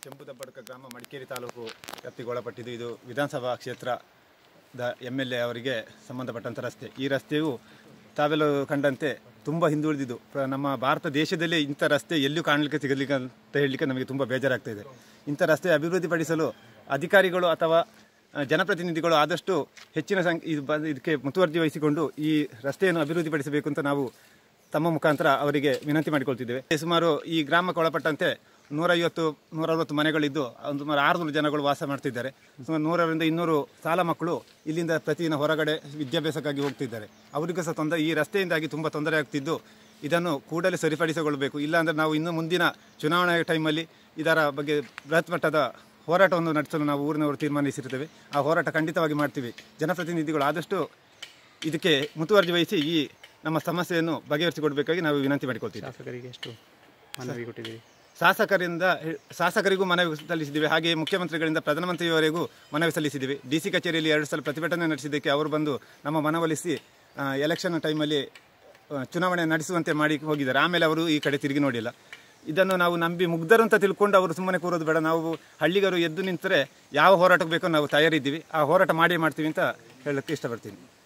ಕೆಂಪುದಬ್ಬಡ್ಕ ಗ್ರಾಮ ಮಡಿಕೇರಿ ತಾಲೂಕು ವ್ಯಾಪ್ತಿಗೆ ಒಳಪಟ್ಟಿದ್ದು ಇದು ವಿಧಾನಸಭಾ ಕ್ಷೇತ್ರದ ಎಮ್ ಎಲ್ ಎ ಅವರಿಗೆ ಸಂಬಂಧಪಟ್ಟಂಥ ರಸ್ತೆ ಈ ರಸ್ತೆಯು ತಾವೆಲ್ಲ ಕಂಡಂತೆ ತುಂಬ ಹಿಂದುಳಿದಿದ್ದು ಪ್ರ- ನಮ್ಮ ಭಾರತ ದೇಶದಲ್ಲೇ ಇಂಥ ರಸ್ತೆ ಎಲ್ಲೂ ಕಾಣಲಿಕ್ಕೆ ಸಿಗಲಿಕ್ಕೆ ಅಂತ ಹೇಳಲಿಕ್ಕೆ ನಮಗೆ ತುಂಬ ಬೇಜಾರಾಗ್ತಾ ಇದೆ ಇಂಥ ರಸ್ತೆ ಅಭಿವೃದ್ಧಿಪಡಿಸಲು ಅಧಿಕಾರಿಗಳು ಅಥವಾ ಆ, ಜನಪ್ರತಿನಿಧಿಗಳು ಆದಷ್ಟು ಹೆಚ್ಚಿನ ಸಂಖ್ಯೆ ಇದು ಬ- ಇದಕ್ಕೆ ಮುತುವರ್ಜಿ ವಹಿಸಿಕೊಂಡು ಈ ರಸ್ತೆಯನ್ನು ಅಭಿವೃದ್ಧಿಪಡಿಸಬೇಕು ಅಂತ ನಾವು ತಮ್ಮ ಮುಖಾಂತರ ಅವರಿಗೆ ವಿನಂತಿ ಮಾಡಿಕೊಳ್ತಿದ್ದೇವೆ ಸುಮಾರು ಈ ಗ್ರಾಮಕ್ಕೆ ಒಳಪಟ್ಟಂತೆ ನೂರೈವತ್ತು ನೂರವತ್ತು ಮನೆಗಳಿದ್ದು ಒಂದು ಸುಮಾರು ಆರುನೂರು ಜನಗಳು ವಾಸ ಮಾಡ್ತಿದ್ದಾರೆ ಸುಮಾರು ನೂರರಿಂದ ಇನ್ನೂರು ಸಾಲ ಮಕ್ಕಳು ಇಲ್ಲಿಂದ ಪ್ರತಿದಿನ ಹೊರಗಡೆ ವಿದ್ಯಾಭ್ಯಾಸಕ್ಕಾಗಿ ಹೋಗ್ತಿದ್ದಾರೆ ಅವರಿಗೂ ಸಹ ತೊಂದರೆ ಈ ರಸ್ತೆಯಿಂದಾಗಿ ತುಂಬ ತೊಂದರೆ ಆಗ್ತಿದ್ದು ಇದನ್ನು ಕೂಡಲೇ ಸರಿಪಡಿಸಿಕೊಳ್ಳಬೇಕು ಇಲ್ಲಾಂದರೆ ನಾವು ಇನ್ನು ಮುಂದಿನ ಚುನಾವಣೆ ಟೈಮಲ್ಲಿ ಇದರ ಬಗ್ಗೆ ಬೃಹತ್ ಮಟ್ಟದ ಹೋರಾಟವನ್ನು ನಡೆಸಲು ನಾವು ಊರಿನವರು ತೀರ್ಮಾನಿಸಿರ್ತೇವೆ ಆ ಹೋರಾಟ ಖಂಡಿತವಾಗಿ ಮಾಡ್ತೀವಿ ಜನಪ್ರತಿನಿಧಿಗಳು ಆದಷ್ಟು ಇದಕ್ಕೆ ಮುತುವರ್ಜಿ ವಹಿಸಿ ಈ ನಮ್ಮ ಸಮಸ್ಯೆಯನ್ನು ಬಗೆಹರಿಸಿಕೊಡಬೇಕಾಗಿ ನಾವು ವಿನಂತಿ ಮಾಡಿಕೊಳ್ತೀವಿ ಶಾಸಕರಿಗೆ ಎಷ್ಟು ಮನವಿ ಕೊಟ್ಟಿದ್ದೀರಿ ಶಾಸಕರಿಂದ ಶಾಸಕರಿಗೂ ಮನವಿ ಸಲ್ಲಿಸಿದ್ದೀವಿ ಹಾಗೆ ಮುಖ್ಯಮಂತ್ರಿಗಳಿಂದ ಪ್ರಧಾನಮಂತ್ರಿಯವರೆಗೂ ಮನವಿ ಸಲ್ಲಿಸಿದ್ದೀವಿ ಡಿ ಸಿ ಕಚೇರಿಯಲ್ಲಿ ಎರಡು ಸಲ ಪ್ರತಿಭಟನೆ ನಡೆಸಿದ್ದಕ್ಕೆ ಅವರು ಬಂದು ನಮ್ಮ ಮನವೊಲಿಸಿ ಆ, ಎಲೆಕ್ಷನ್ ಟೈಮಲ್ಲಿ ಆ, ಚುನಾವಣೆ ನಡೆಸುವಂತೆ ಮಾಡಿ ಹೋಗಿದ್ದಾರೆ ಆಮೇಲೆ ಅವರು ಈ ಕಡೆ ತಿರುಗಿ ನೋಡಿಲ್ಲ ಇದನ್ನು ನಾವು ನಂಬಿ ಮುಗ್ಧರು ಅಂತ ತಿಳ್ಕೊಂಡು ಅವರು ಸುಮ್ಮನೆ ಕೂರೋದು ಬೇಡ ನಾವು ಹಳ್ಳಿಗರು ಎದ್ದು ನಿಂತರೆ ಯಾವ ಹೋರಾಟಕ್ಕೆ ಬೇಕೋ ನಾವು ತಯಾರಿದ್ದೀವಿ ಆ ಹೋರಾಟ ಮಾಡೇ ಮಾಡ್ತೀವಿ ಅಂತ ಹೇಳಕ್ಕೆ ಇಷ್ಟಪಡ್ತೀನಿ